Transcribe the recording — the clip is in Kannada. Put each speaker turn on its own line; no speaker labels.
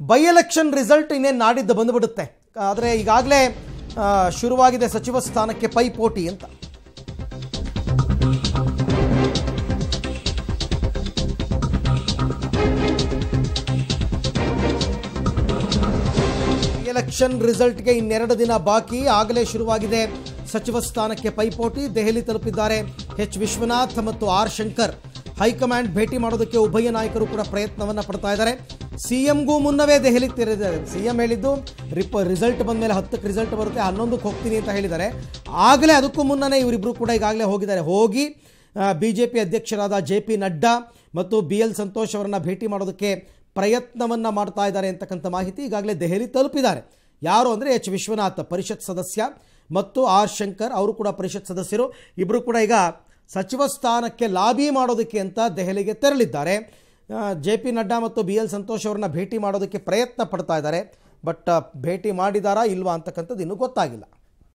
ಬೈ ಎಲೆಕ್ಷನ್ ರಿಸಲ್ಟ್ ಇನ್ನೇನು ನಾಡಿದ್ದು ಬಂದುಬಿಡುತ್ತೆ ಆದರೆ ಈಗಾಗಲೇ ಶುರುವಾಗಿದೆ ಸಚಿವ ಸ್ಥಾನಕ್ಕೆ ಪೈಪೋಟಿ ಅಂತ ಎಲೆಕ್ಷನ್ ರಿಸಲ್ಟ್ಗೆ ಇನ್ನೆರಡು ದಿನ ಬಾಕಿ ಆಗಲೇ ಶುರುವಾಗಿದೆ ಸಚಿವ ಸ್ಥಾನಕ್ಕೆ ಪೈಪೋಟಿ ದೆಹಲಿ ತಲುಪಿದ್ದಾರೆ ಎಚ್ ವಿಶ್ವನಾಥ್ ಮತ್ತು ಆರ್ ಶಂಕರ್ ಹೈಕಮಾಂಡ್ ಭೇಟಿ ಮಾಡೋದಕ್ಕೆ ಉಭಯ ನಾಯಕರು ಕೂಡ ಪ್ರಯತ್ನವನ್ನು ಪಡ್ತಾ ಇದ್ದಾರೆ ಸಿಎಂಗೂ ಮುನ್ನವೇ ದೆಹಲಿಗೆ ತೆರೆದಿದ್ದಾರೆ ಸಿಎಂ ಹೇಳಿದ್ದು ರಿಪ್ ರಿಸಲ್ಟ್ ಬಂದ ಮೇಲೆ ಹತ್ತಕ್ಕೆ ರಿಸಲ್ಟ್ ಬರುತ್ತೆ ಹನ್ನೊಂದಕ್ಕೆ ಹೋಗ್ತೀನಿ ಅಂತ ಹೇಳಿದ್ದಾರೆ ಆಗಲೇ ಅದಕ್ಕೂ ಮುನ್ನನೇ ಇವರಿಬ್ಬರು ಕೂಡ ಈಗಾಗಲೇ ಹೋಗಿದ್ದಾರೆ ಹೋಗಿ ಬಿ ಜೆ ಪಿ ಅಧ್ಯಕ್ಷರಾದ ಜೆ ಪಿ ನಡ್ಡಾ ಮತ್ತು ಬಿ ಎಲ್ ಸಂತೋಷ್ ಅವರನ್ನು ಭೇಟಿ ಮಾಡೋದಕ್ಕೆ ಪ್ರಯತ್ನವನ್ನು ಮಾಡ್ತಾ ಇದ್ದಾರೆ ಅಂತಕ್ಕಂಥ ಮಾಹಿತಿ ಈಗಾಗಲೇ ದೆಹಲಿ ತಲುಪಿದ್ದಾರೆ ಯಾರು ಅಂದರೆ ಎಚ್ ವಿಶ್ವನಾಥ್ ಪರಿಷತ್ ಸದಸ್ಯ ಮತ್ತು ಆರ್ ಶಂಕರ್ ಅವರು ಕೂಡ ಪರಿಷತ್ ಸದಸ್ಯರು ಇಬ್ಬರು ಕೂಡ ಈಗ ಸಚಿವ ಸ್ಥಾನಕ್ಕೆ ಲಾಬಿ ಮಾಡೋದಕ್ಕೆ ಅಂತ ದೆಹಲಿಗೆ ತೆರಳಿದ್ದಾರೆ ಜೆ ಪಿ ನಡ್ಡಾ ಮತ್ತು ಬಿ ಎಲ್ ಸಂತೋಷ್ ಅವರನ್ನ ಭೇಟಿ ಮಾಡೋದಕ್ಕೆ ಪ್ರಯತ್ನ ಪಡ್ತಾ ಇದ್ದಾರೆ ಬಟ್ ಭೇಟಿ ಮಾಡಿದಾರಾ ಇಲ್ವಾ ಅಂತಕ್ಕಂಥದ್ದು ಇನ್ನೂ ಗೊತ್ತಾಗಿಲ್ಲ